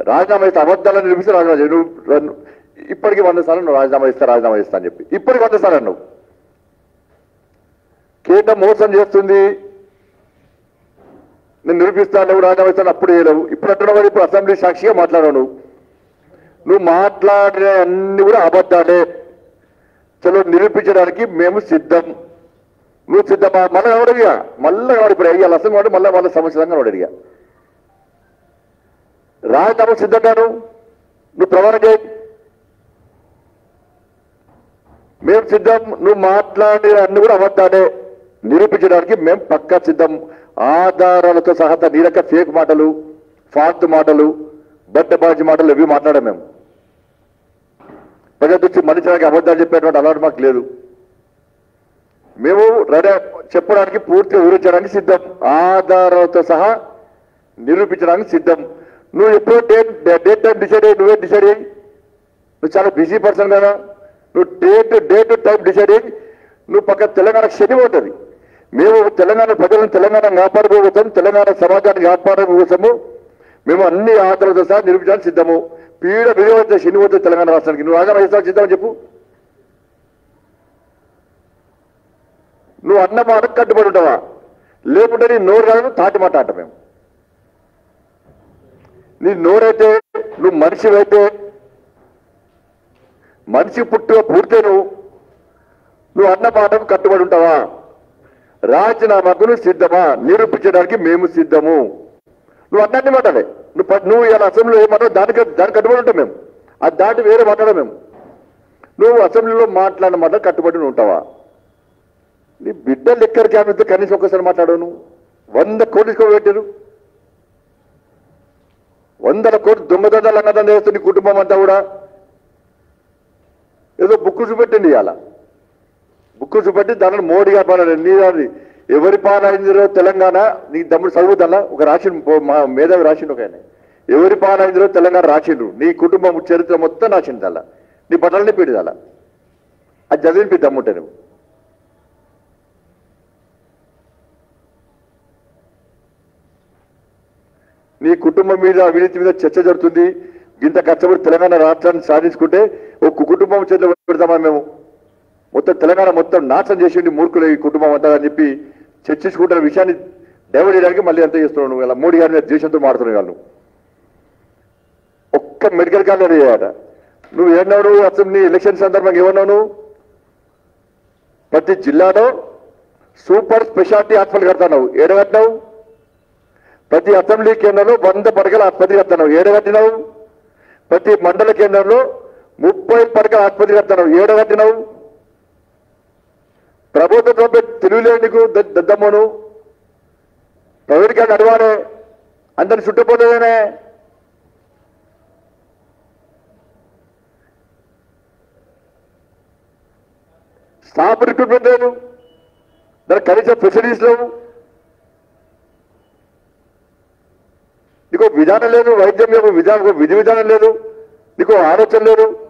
రాజీనామా ఇస్తే అబద్ధాలను నిరూపిస్తే రాజీనామా చేయి. నువ్వు నువ్వు- ఇప్పటికీ వంద సార్లు నువ్వు రాజీనామా ఇస్తా రాజీనామా ఇస్తా అని చెప్పి ఇప్పటికి వంద సార్లు నువ్వు కేంద్రం మోసం చేస్తుంది నేను నిరూపిస్తాను నువ్వు రాజీనామా ఇస్తాను అప్పుడు చేయలేవు ఇప్పుడు అంటున్నావు ఇప్పుడు అసెంబ్లీ సాక్షిగా మాట్లాడావు నువ్వు నువ్వు మాట్లాడే అన్ని కూడా అబద్ధాలే చలో నిరూపించడానికి మేము సిద్ధం నువ్వు సిద్ధమా మళ్ళీ ఎవడడిగా మళ్ళీ వాడు ఇప్పుడు అయ్యాలి అసలు వాడు మళ్ళీ వాళ్ళ సమస్యలంగా వాడు అడిగా రాజీనామా సిద్ధంగాను నువ్వు ప్రమాణం చేయి మేము సిద్ధం నువ్వు మాట్లాడే అన్ని కూడా అబద్ధాలే నిరూపించడానికి మేము పక్కా సిద్ధం ఆధారాలతో సహా నీరక ఫేక్ మాటలు ఫాల్తు మాటలు బట్టబాజీ మాటలు ఇవి మాట్లాడాం మేము ప్రజల దృష్టి మనిషికి అబద్ధాలు చెప్పేటువంటి అలవాటు మాకు లేదు మేము రెడీ చెప్పడానికి పూర్తిగా వివరించడానికి సిద్ధం ఆధారాలతో సహా నిరూపించడానికి సిద్ధం నువ్వు ఎప్పుడో డేట్ డేట్ టైం డిసైడ్ అయ్యి నువ్వే డిసైడ్ అయ్యి నువ్వు చాలా బిజీ పర్సన్ కదా నువ్వు డేట్ డేట్ టైం డిసైడ్ అయ్యి నువ్వు పక్క తెలంగాణ శని ఉంటుంది మేము తెలంగాణ ప్రజలను తెలంగాణ కాపాడుకోవచ్చం తెలంగాణ సమాజాన్ని కాపాడుకోవచ్చము మేము అన్ని ఆధారాలతో సహా నిరూపించడానికి సిద్ధము పీడ విజయవంత శని పోతుంది తెలంగాణ రాష్ట్రానికి నువ్వు ఆగా వేస్తావు సిద్ధమని చెప్పు నువ్వు అన్న మాట కట్టుబడి ఉంటావా లేకుంటే నీ నోరు కాదు తాటి మాట అంట మేము నీ నోరైతే నువ్వు మనిషివైతే మనిషి పుట్టుక పూర్తే నువ్వు నువ్వు అన్న మాటకు కట్టుబడి ఉంటావా రాజీనామాకు నువ్వు సిద్ధమా నిరూపించడానికి మేము సిద్ధము నువ్వు అన్నీ మాటలే నువ్వు ప- నువ్వు ఇలా అసెంబ్లీలో ఏమంటావు దానికి దానికి కట్టుబడి ఉంటాం మేము అది దాటి వేరే మాట్లాడడం మేము నువ్వు అసెంబ్లీలో మాట్లాడిన మాట కట్టుబడి నువ్వు ఉంటావా నీ బిడ్డ లెక్కర్ క్యాబినెట్ కనీసం ఒక్కసారి మాట్లాడవు నువ్వు వంద కోట్లు పెట్టారు వందల కోట్లు దొంగదొంగలు అన్నదాన్ని చేస్తుంది నీ కుటుంబం అంతా కూడా ఏదో బుక్ చూపెట్టింది ఇవాళ బుక్ చూపెట్టి దానిని మోడీ గారు పాలన నీ దాన్ని ఎవరి పాలైందిరో తెలంగాణ నీ తమ్ముడు చదువుదల్లా ఒక రాసిండు మా మేధావి రాసిండు ఒక ఆయన ఎవరి పాలైందిరో తెలంగాణ రాసిండు నీ కుటుంబం చరిత్ర మొత్తం రాసిండు దల్లా నీ బట్టలనే పీడిదల్లా అది చదివింపి దమ్ముంటే నువ్వు నీ కుటుంబం మీద అవినీతి మీద చర్చ జరుగుతుంది ఇంత కష్టపడి తెలంగాణ రాష్ట్రాన్ని సాధించుకుంటే ఒక కుటుంబం చేతిలో పెడతామా మేము మొత్తం తెలంగాణ మొత్తం నాశనం చేసిండి మూర్ఖులు ఈ కుటుంబం అంతా అని చెప్పి చర్చించుకుంటున్న విషయాన్ని డైవర్ట్ చేయడానికి మళ్ళీ ఎంత చేస్తున్నావు నువ్వు ఇలా మోడీ గారి మీద దేశంతో మాడుతున్నావు వాళ్ళు ఒక్క మెడికల్ కాలేజ్ చేయాట నువ్వు ఏమన్నావు నువ్వు అసెంబ్లీ ఎలక్షన్ సందర్భంగా ఏమన్నావు నువ్వు ప్రతి జిల్లాలో సూపర్ స్పెషాలిటీ హాస్పిటల్ కడతావు ఏడగట్టినావు ప్రతి అసెంబ్లీ కేంద్రంలో వంద పడకల ఆసుపత్రి కడుతున్నావు ఏడు కట్టినావు ప్రతి మండల కేంద్రంలో ముప్పై పడకల ఆసుపత్రి కడుతున్నావు ఏడు కట్టినావు ప్రభుత్వం తెలివిలేదు నీకు ద- దద్దమ్మను ప్రైవేట్ గారిని అడవాలే అందరిని చుట్టుపోలేదేనే స్టాఫ్ రిక్రూట్మెంట్ లేదు దానికి కనీసం ఫెసిలిటీస్ లేవు నీకు విధానం లేదు వైద్యం లేదు విధానం విధి విధానం లేదు నీకు ఆలోచన లేదు